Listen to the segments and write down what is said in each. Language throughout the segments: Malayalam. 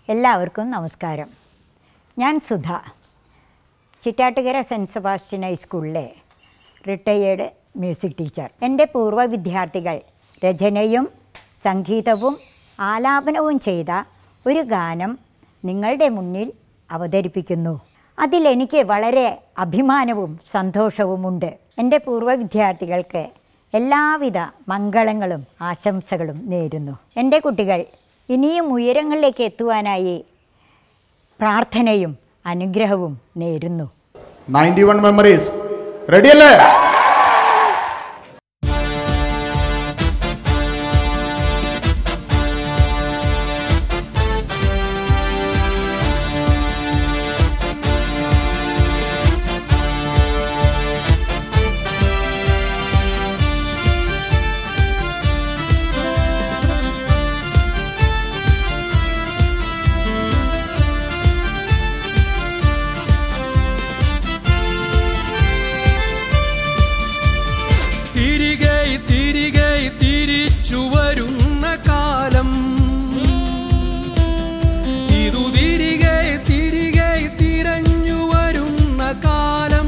എല്ലാവർക്കും നമസ്കാരം ഞാൻ സുധ ചിറ്റാട്ടുകര സെൻറ്റ് സെബാസ്റ്റ്യൻ ഹൈസ്കൂളിലെ റിട്ടയേർഡ് മ്യൂസിക് ടീച്ചർ എൻ്റെ പൂർവ്വ വിദ്യാർത്ഥികൾ രചനയും സംഗീതവും ആലാപനവും ചെയ്ത ഒരു ഗാനം നിങ്ങളുടെ മുന്നിൽ അവതരിപ്പിക്കുന്നു അതിലെനിക്ക് വളരെ അഭിമാനവും സന്തോഷവുമുണ്ട് എൻ്റെ പൂർവ്വ വിദ്യാർത്ഥികൾക്ക് എല്ലാവിധ മംഗളങ്ങളും ആശംസകളും നേരുന്നു എൻ്റെ കുട്ടികൾ ഇനിയും ഉയരങ്ങളിലേക്ക് എത്തുവാനായി പ്രാർത്ഥനയും അനുഗ്രഹവും നേരുന്നു 91 മെമ്മറീസ് റെഡി അല്ലേ തിരികെ തിരികെ തിരിച്ചു വരുന്ന കാലം ഇതു തിരികെ തിരികെ തിരഞ്ഞു വരുന്ന കാലം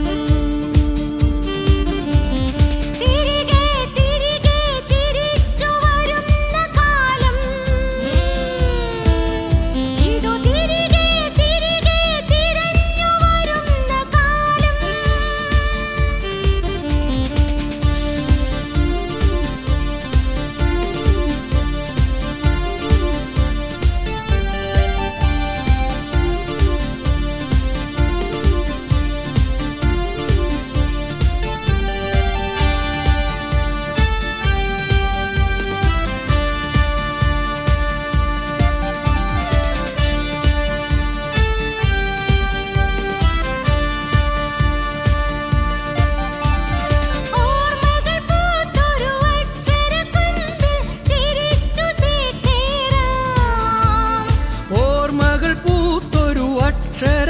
തിരികെ തിരികെ തിരിച്ചു വരുന്ന കാലം ഇതു തിരികെ തിരികെ തിരഞ്ഞു വരുന്ന കാലം ഓർമ്മകൾ പൂത്തൊരു അക്ഷരക്കുന്നിൽ തിരിച്ചു ചേക്കേറാം ഓർമ്മകൾ പൂത്തൊരു അക്ഷര